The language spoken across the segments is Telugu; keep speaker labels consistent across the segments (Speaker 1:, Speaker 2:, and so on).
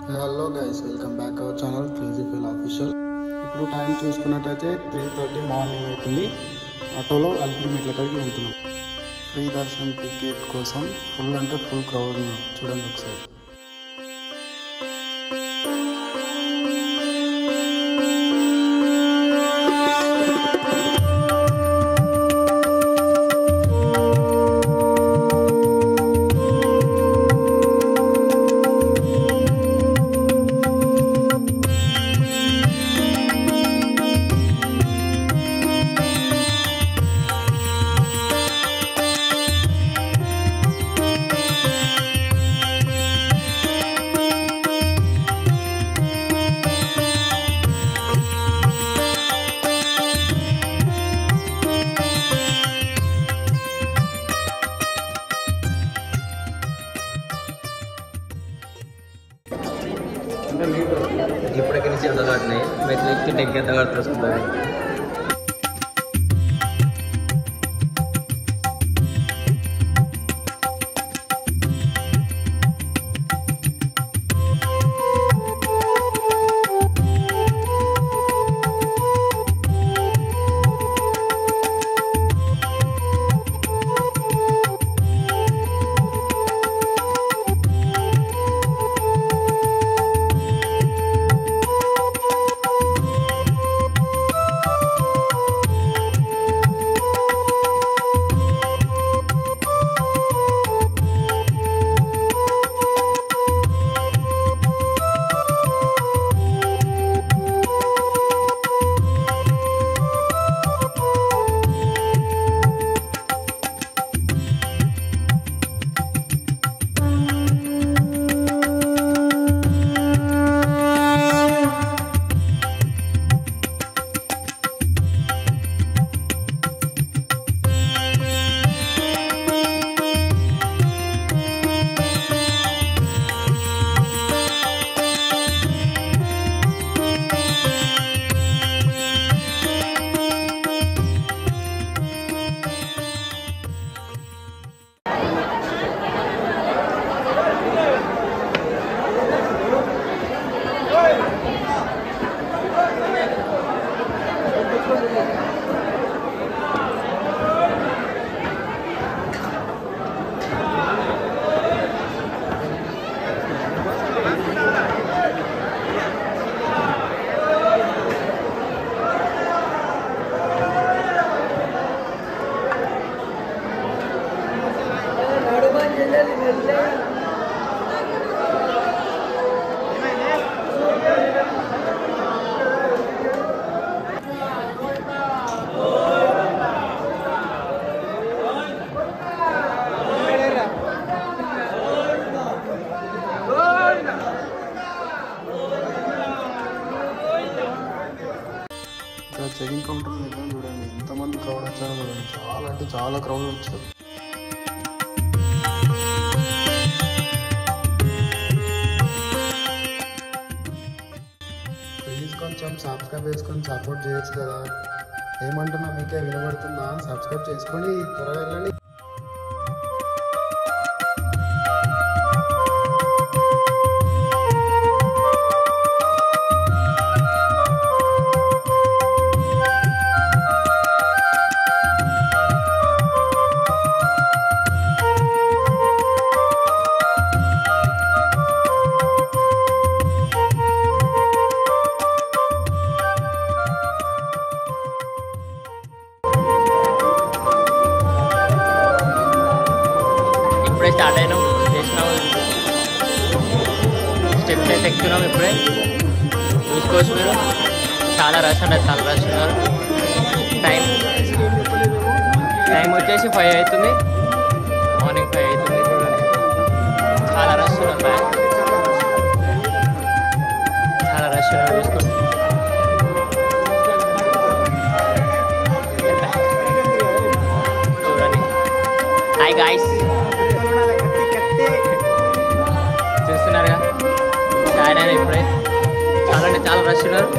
Speaker 1: Hello guys welcome back our channel crazy feel official ఇప్పుడు టైం చూసుకున్నట్టయితే త్రీ థర్టీ మార్నింగ్ అవుతుంది ఆటోలో అల్పిరి మెట్ల కాడికి వెళ్తున్నాం ఫ్రీ దర్శనం టికెట్ కోసం ఫుల్ అంటే ఫుల్ క్రౌడ్ ఉన్నాం చూడండి ఒకసారి
Speaker 2: ఇప్పటికి నుంచి ఎంత కట్టినాయి మెట్లు ఎక్కి ఎంత కడుతుంది
Speaker 1: ఇక్కడ చెకింగ్ కౌంటర్ దగ్గర చూడండి ఎంతమంది క్రౌడ్ వచ్చారో చూడండి చాలా అంటే చాలా క్రౌడ్ వచ్చారు ప్లీజ్ కొంచెం సబ్స్క్రైబ్ చేసుకొని సపోర్ట్ చేయొచ్చు కదా ఏమంటున్నా మీకే వినబడుతుందా సబ్స్క్రైబ్ చేసుకొని త్వరగా వెళ్ళండి
Speaker 2: ఇప్పుడే స్టార్ట్ అయినాం చేసినాం స్టెప్స్ అయితే ఎక్కుతున్నాం ఇప్పుడే చూసుకోవచ్చు మీరు చాలా రష్ ఉన్నారు చాలా రష్ ఉన్నారు టైం టైం వచ్చేసి ఫైవ్ అవుతుంది మార్నింగ్ ఫైవ్ అవుతుంది చూడండి చాలా రష్ ఉన్నారు బ్యాగ్ చాలా రష్ ఉన్నారు చూసుకోండి చూడండి హాయ్ గాయస్ చూస్తున్నారుగా స్టార్ట్ అయినా ఇప్పుడే చాలా అంటే చాలా రష్ ఉన్నారు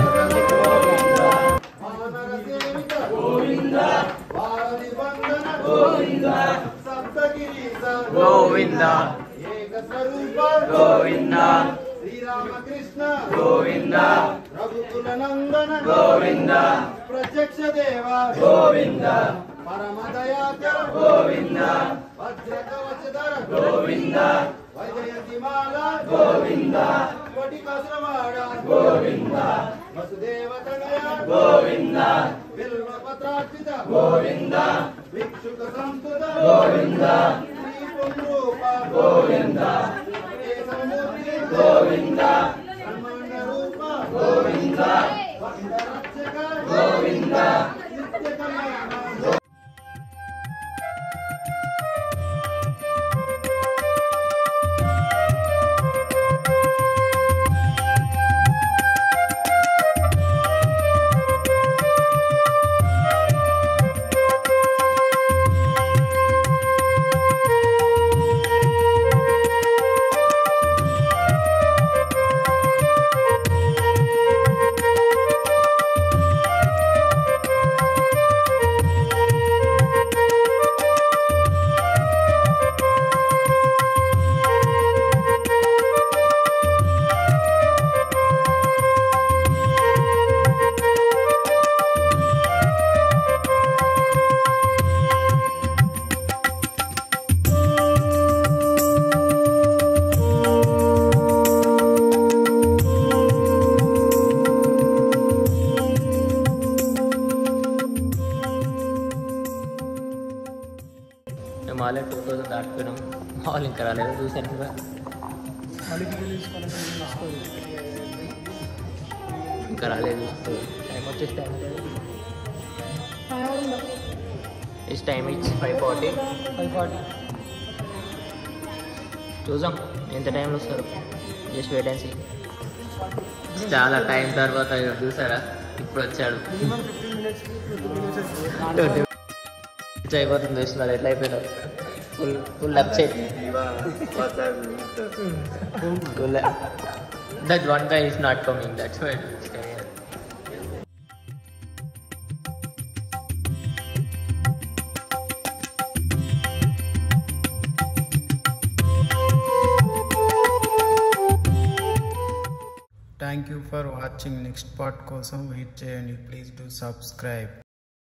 Speaker 3: గోవింద
Speaker 2: గోవింద
Speaker 1: ఏక స్వరూప
Speaker 2: గోవింద
Speaker 1: శ్రీరామకృష్ణ
Speaker 2: గోవింద
Speaker 1: రఘుకుల నందన
Speaker 2: గోవింద
Speaker 1: ప్రత్యక్ష దేవ
Speaker 2: గోవింద
Speaker 1: పరమ దయాకర
Speaker 2: గోవింద
Speaker 1: వజ్ర కవచధర
Speaker 2: గోవింద
Speaker 1: వైజయంతిమాల
Speaker 2: గోవింద
Speaker 1: కోటి కసురవాడ
Speaker 2: గోవింద
Speaker 1: వసుదేవ తనయ
Speaker 2: గోవింద
Speaker 1: బిల్వ పత్రార్చిత
Speaker 2: గోవింద
Speaker 1: భిక్షుక సంస్థుత
Speaker 2: గోవింద
Speaker 1: శ్రీ పుంరూప
Speaker 2: గోవింద
Speaker 1: కేశవమూర్తి
Speaker 2: గోవింద
Speaker 1: బ్రహ్మాండ రూప
Speaker 2: గోవింద
Speaker 1: భక్త రక్షక
Speaker 2: గోవింద
Speaker 1: నిత్య కళ్యాణ
Speaker 2: మేము ఆల్రెడీ టూ థౌసండ్ దాటిపోయినాం మాల్ ఇంకా రాలేదు చూసాను కదా ఇంకా రాలేదు టైం వచ్చేసి time is time it's five forty
Speaker 3: five forty
Speaker 2: చూసాం ఎంత టైంలో వస్తారు జస్ట్ వెయిట్ అండ్ సీ చాలా టైం తర్వాత ఇక చూసారా ఇప్పుడు వచ్చాడు
Speaker 3: minimum fifteen minutes fifteen minutes
Speaker 2: twenty minutes అయిపోతుంది చూస్తున్నారు ఎట్లా అయిపోయినా full full upset full that one guy is not coming that's why I'm staying here.
Speaker 1: Thank you for watching next part కోసం వెయిట్ చేయండి ప్లీజ్ డూ సబ్స్క్రైబ్